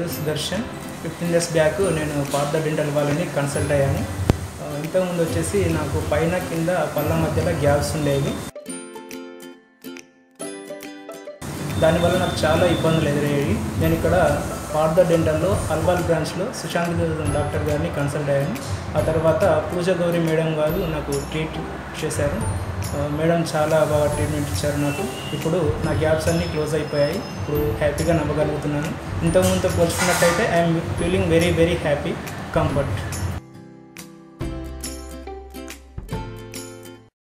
Sudarshan fifteen days back నేను Partha dental వాళ్ళని consult అయ్యాను ఆ, ఇంతకుముందు వచ్చేసి నాకు పైన కింద పళ్ళ మధ్యలో గ్యాప్స్ ఉండేవి దానివల్ల నాకు చాలా ఇబ్బందులు ఎదురయ్యాయి నేను ఇక్కడ పార్థ డెంటల్లో అల్వాల్ బ్రాంచ్లో సుశాంత్ డాక్టర్ గారిని కన్సల్ట్ అయ్యాను ఆ తర్వాత పూజ గౌరి మేడం గారు నాకు ట్రీట్ చేశారు ఆ, మేడం చాలా బాగా ట్రీట్మెంట్ ఇచ్చారు నాకు ఇప్పుడు నా గ్యాప్స్ అన్నీ క్లోజ్ అయిపోయాయి ఇప్పుడు హ్యాపీగా నవ్వగలుగుతున్నాను ఇంతకుముందుతో పోల్చుకున్నట్టయితే I'm feeling very very happy comfort